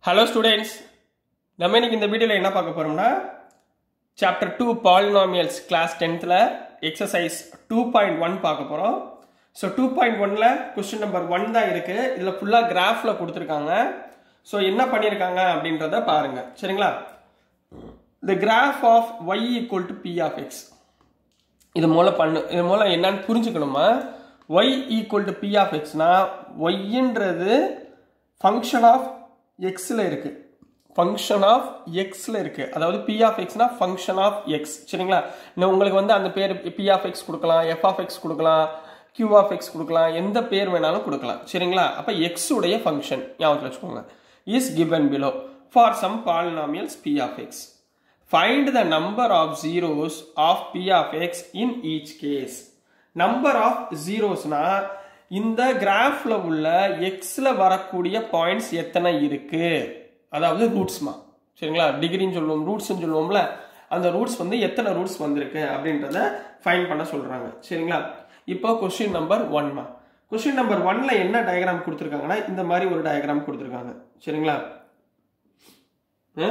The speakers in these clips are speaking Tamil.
ஹலோ ஸ்டூடெண்ட்ஸ் நம்ம இன்னைக்கு இந்த வீடியோவில் என்ன பார்க்க போகிறோம்னா சாப்டர் டூ பாலினாமியல்ஸ் கிளாஸ் டென்த்தில் எக்ஸசைஸ் டூ பாயிண்ட் ஒன் பார்க்க போகிறோம் ஸோ டூ பாயிண்ட் ஒனில் கொஸ்டின் நம்பர் ஒன் தான் இருக்குது இதில் ஃபுல்லாக கிராஃபில் கொடுத்துருக்காங்க ஸோ என்ன பண்ணியிருக்காங்க அப்படின்றத பாருங்கள் சரிங்களா the graph of y equal to p of x இது மூலம் பண்ணு இது மூலம் என்னன்னு புரிஞ்சுக்கணுமா y equal to p of எக்ஸ்னா ஒய்ன்றது ஃபங்க்ஷன் ஆஃப் எக்ஸில் இருக்கு ஃபங்க்ஷன் ஆஃப் எக்ஸில் இருக்கு அதாவது பி ஆஃப் எக்ஸ்னா ஃபங்க்ஷன் ஆஃப் எக்ஸ் சரிங்களா இன்னும் உங்களுக்கு வந்து அந்த பேர் பி ஆஃப் எக்ஸ் கொடுக்கலாம் எஃப் ஆஃப் எக்ஸ் கொடுக்கலாம் கியூ ஆஃப் எக்ஸ் கொடுக்கலாம் எந்த பேர் வேணாலும் கொடுக்கலாம் சரிங்களா அப்போ எக்ஸ் உடைய ஃபங்க்ஷன் ஞாபகத்தில் வச்சுக்கோங்க is given below for some polynomials p of x find the number of zeros of p of x in each case number of zeros-னா இந்த கிராஃப்ல உள்ள எக்ஸ்ல வரக்கூடிய பாயிண்ட்ஸ் எத்தனை இருக்கு அதாவது ரூட்ஸ்மா சரிங்களா டிகிரின்னு சொல்லுவோம் ரூட்ஸ்னு சொல்லுவோம்ல அந்த ரூட்ஸ் வந்து எத்தனை ரூட்ஸ் வந்திருக்கு அப்படின்றத ஃபைன் பண்ண சொல்றாங்க சரிங்களா இப்போ கொஸ்டின் நம்பர் ஒன்மா கொஸ்டின் நம்பர் ஒன்ல என்ன டயக்ராம் கொடுத்துருக்காங்கன்னா இந்த மாதிரி ஒரு டயக்ராம் கொடுத்துருக்காங்க சரிங்களா ஆ?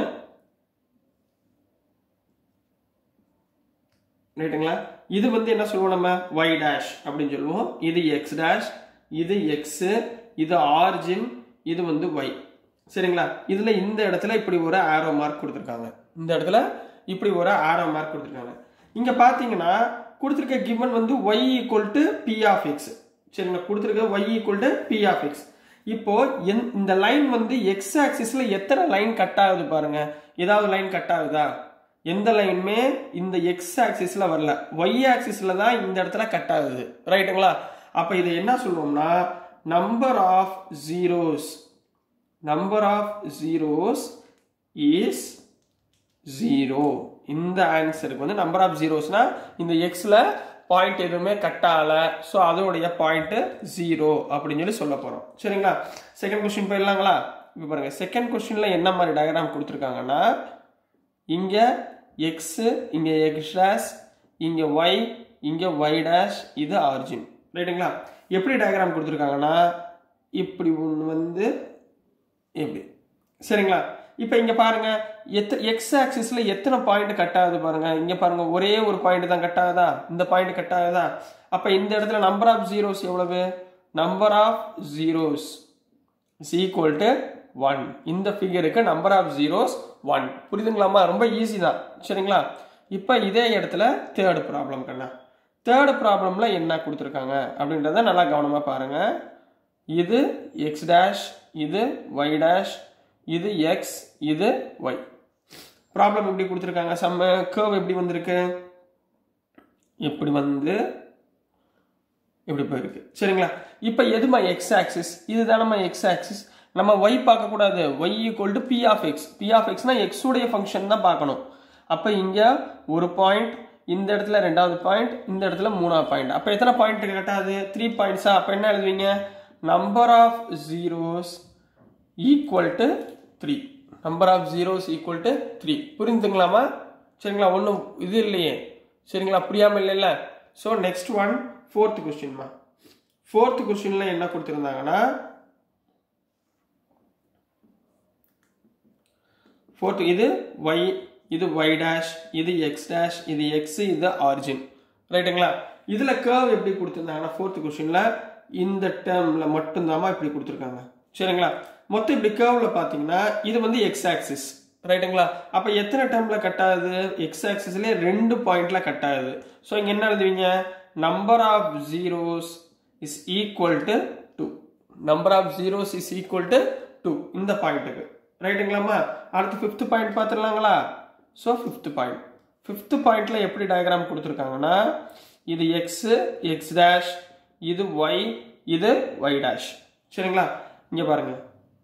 ரைட்டுங்களா இது வந்து என்ன சொல்லுவோம் நம்ம y டேஷ் அப்படின்னு சொல்லுவோம் இது எக்ஸ் டேஷ் இது எக்ஸ் இது ஆர்ஜின் இது வந்து y சரிங்களா இதுல இந்த இடத்துல இப்படி ஒரு ஆரோ மார்க் கொடுத்துருக்காங்க இந்த இடத்துல இப்படி ஒரு ஆரோ மார்க் கொடுத்துருக்காங்க இங்க பாத்தீங்கன்னா கொடுத்துருக்க கிவன் வந்து y equal to p of x சரிங்களா கொடுத்துருக்க y equal to p of x இப்போ என்- இந்த லைன் வந்து எக்ஸ் ஆக்சிஸ்ல எத்தனை லைன் கட் ஆகுது பாருங்க ஏதாவது லைன் கட் ஆகுதா எந்த லைனுமே இந்த எக்ஸ் ஆக்சிஸ்ல வரல ஒய் ஆக்சிஸ்ல தான் இந்த இடத்துல கட் ஆகுது ரைட்டுங்களா அப்ப இதை என்ன சொல்லுவோம்னா number of zeros number of zeros is zero இந்த ஆன்சருக்கு வந்து நம்பர் ஆஃப் ஜீரோஸ்னா இந்த எக்ஸ்ல பாயிண்ட் எதுவுமே கட் ஆகல ஸோ அதோடைய பாயிண்ட் ஜீரோ அப்படின்னு சொல்லி சொல்ல போறோம் சரிங்களா செகண்ட் கொஸ்டின் போயிடலாங்களா இப்போ பாருங்க செகண்ட் கொஸ்டின்ல என்ன மாதிரி டயக்ராம் கொடுத்துருக்காங்கன்னா இங்க எக்ஸ் இங்க எக்ஸ் டேஷ் இங்க ஒய் இங்க ஒய் டேஷ் இது ஆரிஜின் ரைட்டுங்களா எப்படி டயக்ராம் கொடுத்துருக்காங்கன்னா இப்படி ஒன்று வந்து இப்படி சரிங்களா இப்போ இங்க பாருங்க எத்த எக்ஸ் ஆக்சிஸ்ல எத்தனை பாயிண்ட் கட் ஆகுது பாருங்க இங்க பாருங்க ஒரே ஒரு பாயிண்ட் தான் கட் ஆகுதா இந்த பாயிண்ட் கட் ஆகுதா அப்ப இந்த இடத்துல நம்பர் ஆஃப் ஜீரோஸ் எவ்வளவு number of zeros is equal to one இந்த ஃபிகருக்கு நம்பர் ஆஃப் ஜீரோஸ் ஒன் புரியுதுங்களாமா ரொம்ப ஈஸி தான் சரிங்களா இப்போ இதே இடத்துல தேர்ட் ப்ராப்ளம் கண்ணா தேர்ட் ப்ராப்ளம்ல என்ன கொடுத்துருக்காங்க அப்படின்றத நல்லா கவனமாக பாருங்க இது எக்ஸ் டேஷ் இது ஒய் டேஷ் இது எக்ஸ் இது ஒய் ப்ராப்ளம் எப்படி கொடுத்துருக்காங்க செம்ம கேர்வ் எப்படி வந்திருக்கு இப்படி வந்து இப்படி போயிருக்கு சரிங்களா இப்போ எதுமா எக்ஸ் ஆக்சிஸ் இதுதானம்மா எக்ஸ் ஆக்சிஸ் நம்ம ஒய் பார்க்கக்கூடாது y equal to p of x p of எக்ஸ்னா எக்ஸ் உடைய ஃபங்க்ஷன் தான் பார்க்கணும் அப்போ இங்கே ஒரு பாயிண்ட் இந்த இடத்துல ரெண்டாவது பாயிண்ட் இந்த இடத்துல மூணாவது பாயிண்ட் அப்போ எத்தனை பாயிண்ட் கட்டாது த்ரீ பாயிண்ட்ஸா அப்போ என்ன எழுதுவீங்க number of zeros equal to three number of zeros equal to three புரிந்துங்களாமா சரிங்களா ஒன்றும் இது இல்லையே சரிங்களா புரியாமல் இல்லைல்ல ஸோ நெக்ஸ்ட் ஒன் ஃபோர்த் கொஸ்டின்மா ஃபோர்த் கொஸ்டின்ல என்ன கொடுத்துருந்தாங்கன்னா ஃபோர்த் இது ஒய் இது ஒய் டேஷ் இது எக்ஸ் டேஷ் இது எக்ஸ் இது ஆரிஜின் ரைட்டுங்களா இதுல கேர்வ் எப்படி கொடுத்துருந்தாங்கன்னா ஃபோர்த் கொஸ்டின்ல இந்த டேர்ம்ல மட்டும்தாம்மா இப்படி கொடுத்துருக்காங்க சரிங்களா மொத்தம் இப்படி கேர்வ்ல பாத்தீங்கன்னா இது வந்து எக்ஸ் ஆக்சிஸ் ரைட்டுங்களா அப்ப எத்தனை டேர்ம்ல கட் ஆகுது எக்ஸ் ஆக்சிஸ்ல ரெண்டு பாயிண்ட்ல கட் ஆகுது ஸோ இங்க என்ன எழுதுவீங்க number of zeros is equal to two number of zeros is equal to two இந்த பாயிண்ட்டுக்கு ரைட்டுங்களாம்மா அடுத்து ஃபிஃப்த் பாயிண்ட் பார்த்துடலாங்களா ஸோ ஃபிஃப்த் பாயிண்ட் ஃபிஃப்த் பாயிண்ட்ல எப்படி டயக்ராம் கொடுத்துருக்காங்கன்னா இது எக்ஸ் எக்ஸ் டேஷ் இது ஒய் இது ஒய் டேஷ் சரிங்களா இங்க பாருங்க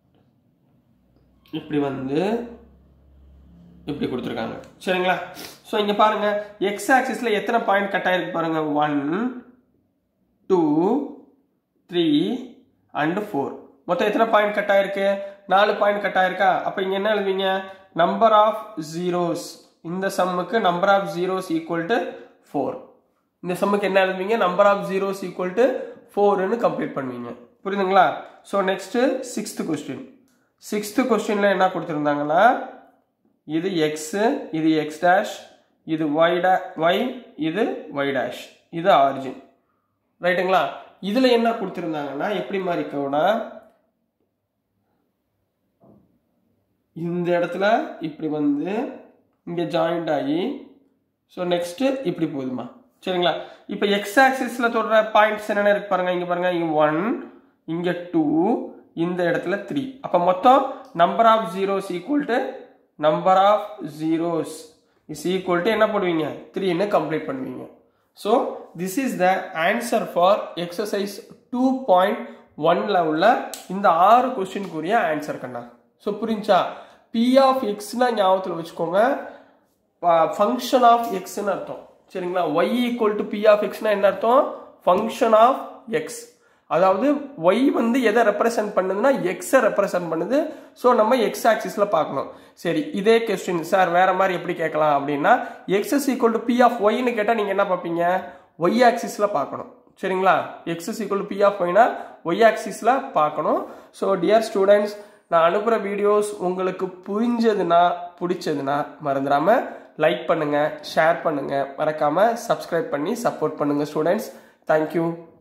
இப்படி வந்து இப்படி கொடுத்துருக்காங்க சரிங்களா ஸோ இங்க பாருங்க எக்ஸ் ஆக்சிஸ்ல எத்தனை பாயிண்ட் கட் ஆயிருக்கு பாருங்க one two three and four மொத்தம் எத்தனை பாயிண்ட் கட் ஆயிருக்கு நாலு பாயிண்ட் கட் ஆயிருக்கா அப்போ இங்க என்ன எழுதுவீங்க நம்பர் ஆஃப் ஜீரோஸ் இந்த சம்முக்கு number of zeros equal to four இந்த சம்முக்கு என்ன எழுதுவீங்க number of zeros equal to ஃபோர்னு கம்ப்ளீட் பண்ணுவீங்க புரியுதுங்களா so next sixth question sixth கொஸ்டினில் என்ன கொடுத்துருந்தாங்கன்னா இது எக்ஸு இது எக்ஸ் டேஷ் இது ஒய் டே ஒய் இது ஒய் டேஷ் இது ஆரிஜின் ரைட்டுங்களா இதில் என்ன கொடுத்துருந்தாங்கன்னா எப்படி மாதிரி இருக்கோன்னா இந்த இடத்துல இப்படி வந்து இங்கே ஜாயிண்ட் ஆகி ஸோ நெக்ஸ்ட்டு இப்படி போகுதுமா சரிங்களா இப்போ எக்ஸ் ஆக்சிஸில் தொடுற பாயிண்ட்ஸ் என்னென்ன இருக்கு பாருங்க இங்கே பாருங்க இங்கே ஒன் இங்கே டூ இந்த இடத்துல த்ரீ அப்போ மொத்தம் number of zeros equal to number of zeros is equal to என்ன பண்ணுவீங்க த்ரீன்னு கம்ப்ளீட் பண்ணுவீங்க so this is the answer for exercise two point ஒன்ல உள்ள இந்த ஆறு கொஸ்டினுக்குரிய ஆன்சர் கண்ணா ஸோ புரிஞ்சா பி ஆஃப் எக்ஸ்னா ஞாபகத்தில் வச்சுக்கோங்க ஃபங்க்ஷன் ஆஃப் எக்ஸ்னு அர்த்தம் சரிங்களா y equal to p of எக்ஸ்னா என்ன அர்த்தம் ஃபங்க்ஷன் ஆஃப் எக்ஸ் அதாவது ஒய் வந்து எதை ரெப்ரசென்ட் பண்ணுதுன்னா எக்ஸை ரெப்ரசென்ட் பண்ணுது ஸோ நம்ம எக்ஸ் ஆக்சிஸில் பார்க்கணும் சரி இதே கொஸ்டின் சார் வேற மாதிரி எப்படி கேட்கலாம் அப்படின்னா x is equal to p of ஒய்னு கேட்டால் நீங்கள் என்ன பார்ப்பீங்க ஒய் ஆக்சிஸில் பார்க்கணும் சரிங்களா x is equal to p of ஒய்னா ஒய் ஆக்சிஸில் பார்க்கணும் ஸோ டியர் ஸ்டூடெண்ட்ஸ் நான் அனுப்புகிற வீடியோஸ் உங்களுக்கு புரிஞ்சதுன்னா பிடிச்சதுன்னா மறந்துடாமல் லைக் பண்ணுங்கள் ஷேர் பண்ணுங்கள் மறக்காமல் சப்ஸ்கிரைப் பண்ணி சப்போர்ட் பண்ணுங்கள் ஸ்டூடெண்ட்ஸ் தேங்க்யூ